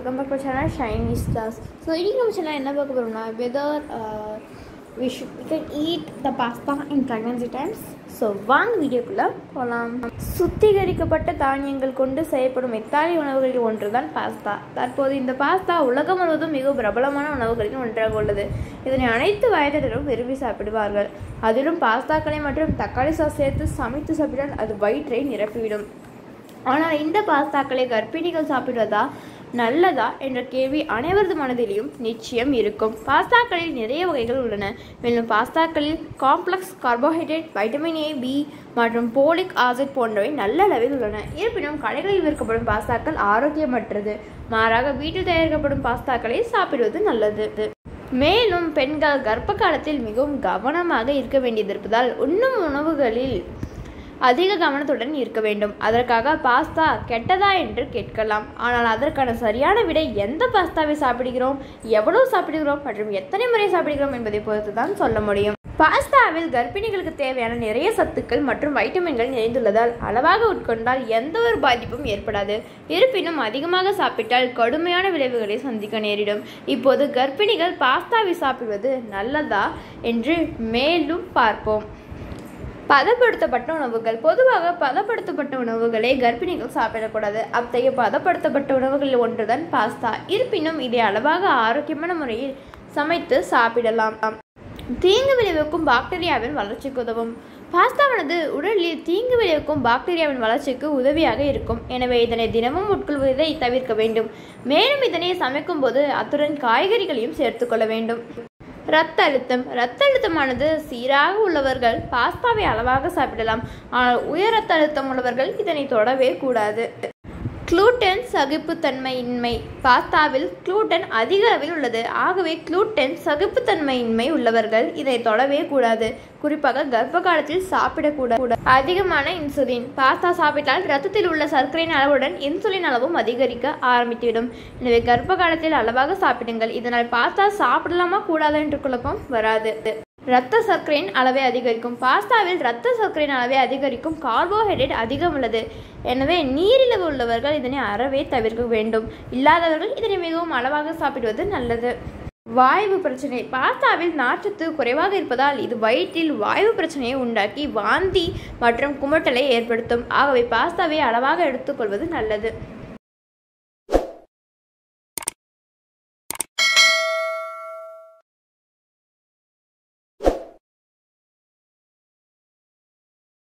welcome back to channel Shiny Stars so இன்றைக்கி நம்ம channel என்ன பார்க்க போகிறோம்னா whether we should we can eat the pasta in pregnancy times so வாங்க வீடியோக்குள்ளே போகலாம் சுத்திகரிக்கப்பட்ட தானியங்கள் கொண்டு செய்யப்படும் இத்தாலிய உணவுகளில் ஒன்று தான் பாஸ்தா தற்போது இந்த பாஸ்தா உலகம் முழுவதும் மிகவும் பிரபலமான உணவுகளில் ஒன்றாக உள்ளது இதனை அனைத்து வயதினரும் விரும்பி சாப்பிடுவார்கள் அதிலும் பாஸ்தாக்களை மற்றும் தக்காளி சாஸ் சேர்த்து சமைத்து சாப்பிட்டால் அது வயிற்றை நிரப்பிவிடும் ஆனால் இந்த பாஸ்தாக்களை கர்ப்பிணிகள் சாப்பிடுவதா நல்லதா என்ற கேள்வி அனைவரது மனதிலும் நிச்சயம் இருக்கும் பாஸ்தாக்களில் நிறைய வகைகள் உள்ளன மேலும் பாஸ்தாக்களில் complex carbohydrate vitamin A B மற்றும் போலிக் ஆசிட் போன்றவை நல்ல அளவில் உள்ளன இருப்பினும் கடைகளில் விற்கப்படும் பாஸ்தாக்கள் ஆரோக்கியமற்றது மாறாக வீட்டில் தயாரிக்கப்படும் பாஸ்தாக்களை சாப்பிடுவது நல்லது மேலும் பெண்கள் கர்ப்ப காலத்தில் மிகவும் கவனமாக இருக்க வேண்டியது இருப்பதால் உண்ணும் உணவுகளில் அதிக கவனத்துடன் இருக்க வேண்டும் அதற்காக பாஸ்தா கெட்டதா என்று கேட்கலாம் ஆனால் அதற்கான சரியான விடை எந்த பாஸ்தாவை சாப்பிடுகிறோம் எவ்வளவு சாப்பிடுகிறோம் மற்றும் எத்தனை முறை சாப்பிடுகிறோம் என்பதை பொறுத்து தான் சொல்ல முடியும் பாஸ்தாவில் கர்ப்பிணிகளுக்கு தேவையான நிறைய சத்துக்கள் மற்றும் வைட்டமின்கள் நிறைந்துள்ளதால் அளவாக உட்கொண்டால் எந்த ஒரு பாதிப்பும் ஏற்படாது இருப்பினும் அதிகமாக சாப்பிட்டால் கடுமையான விளைவுகளை சந்திக்க நேரிடும் இப்போது கர்ப்பிணிகள் பாஸ்தாவை சாப்பிடுவது நல்லதா என்று மேலும் பார்ப்போம் பதப்படுத்தப்பட்ட உணவுகள் பொதுவாக பதப்படுத்தப்பட்ட உணவுகளை கர்ப்பிணிகள் சாப்பிடக்கூடாது அத்தகைய பதப்படுத்தப்பட்ட உணவுகளில் ஒன்றுதான் பாஸ்தா இருப்பினும் இதை அளவாக ஆரோக்கியமான முறையில் சமைத்து சாப்பிடலாம் தீங்கு விளைவிக்கும் பாக்டீரியாவின் வளர்ச்சிக்கு உதவும் பாஸ்தாவானது உடலில் தீங்கு விளைவிக்கும் பாக்டீரியாவின் வளர்ச்சிக்கு உதவியாக இருக்கும் எனவே இதனை தினமும் உட்கொள்வதை தவிர்க்க வேண்டும் மேலும் இதனை சமைக்கும் போது அத்துடன் காய்கறிகளையும் சேர்த்துக்கொள்ள வேண்டும் இரத்த அழுத்தம் இரத்த அழுத்தமானது சீராக உள்ளவர்கள் பாஸ்தாவை அளவாக சாப்பிடலாம் ஆனால் உயர் இரத்த அழுத்தம் உள்ளவர்கள் இதனை தொடவே கூடாது குளூட்டன் சகிப்புத்தன்மையின்மை பாஸ்தாவில் குளூட்டன் அதிக அளவில் உள்ளது ஆகவே குளூட்டன் சகிப்புத்தன்மையின்மை உள்ளவர்கள் இதை தொடவே கூடாது குறிப்பாக கர்ப்ப காலத்தில் சாப்பிடக்கூடாது அதிகமான இன்சுலின் பாஸ்தா சாப்பிட்டால் ரத்தத்தில் உள்ள சர்க்கரையின் அளவுடன் இன்சுலின் அளவும் அதிகரிக்க ஆரம்பித்துவிடும் எனவே கர்ப்ப காலத்தில் அளவாக சாப்பிடுங்கள் இதனால் பாஸ்தா சாப்பிடலாமா கூடாதா என்று குழப்பம் வராது இரத்த சர்க்கரையின் அளவை அதிகரிக்கும் பாஸ்தாவில் இரத்த சர்க்கரையின் அளவை அதிகரிக்கும் கார்போஹைட்ரேட் அதிகம் உள்ளது எனவே நீரிழிவு உள்ளவர்கள் இதனை அறவே தவிர்க்க வேண்டும் இல்லாதவர்கள் இதனை மிகவும் அளவாக சாப்பிடுவது நல்லது வாய்வு பிரச்சனை பாஸ்தாவில் நார்ச்சத்து குறைவாக இருப்பதால் இது வயிற்றில் வாய்வு பிரச்சனையை உண்டாக்கி வாந்தி மற்றும் குமட்டலை ஏற்படுத்தும் ஆகவே பாஸ்தாவை அளவாக எடுத்துக்கொள்வது நல்லது